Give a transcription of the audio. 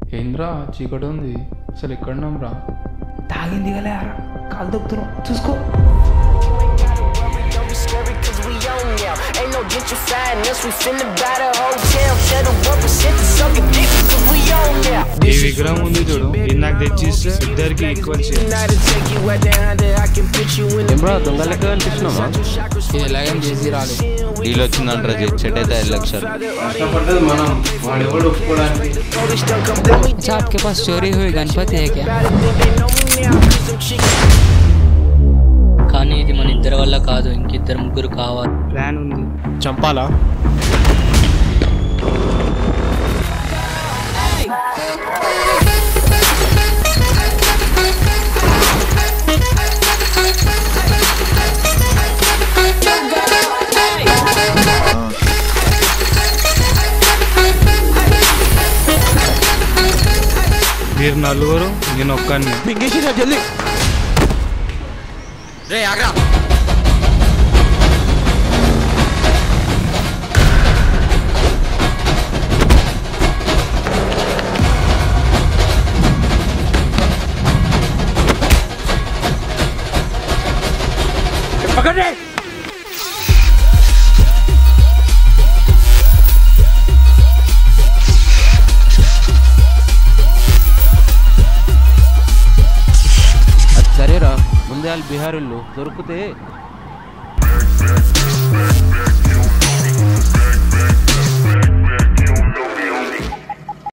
ఏంద్రా చీకటి ఉంది అసలు ఎక్కడున్నాం రా తాగింది గలే ఆరా కాలు దొక్కుతున్నాం చూసుకో Don't be scary cause we on now. Ain't no gentrifying us, we finna buy the hotel. Shut up, up and sit to sucking dick cause we on now. ఈ విగ్రహం ఉంది చూడు ఇందాక తెచ్చిస్తే ఇద్దరికి ఈక్వల్ చేయాలి Tonight to take you out there under, I can put you in the bro దొంగ లెక్క కనిపిస్తున్నావా ఇది ఎలాగైనా చేసి రాలే డీల్ వచ్చిందంటారా చెట్టయితే ఐదు లక్షలు కష్టపడ్డది మనం వాడు ఎవడు ఒప్పుకోవడానికి police don't come bring me अच्छा आपके पास चोरी हुई गणपति है क्या down. Think they know me now cause them chicks కానీ ఇది మన ఇద్దరి వల్ల కాదు ఇంకిద్దరు ముగ్గురు కావాలి ప్లాన్ ఉంది చంపాలా మీరు నలుగురు నేను ఒక్కడిని పింగేసిన జల్దీ రే ఆగ్రా అది సరేరా ముందే వాళ్ళు బీహారీళ్ళు దొరికితే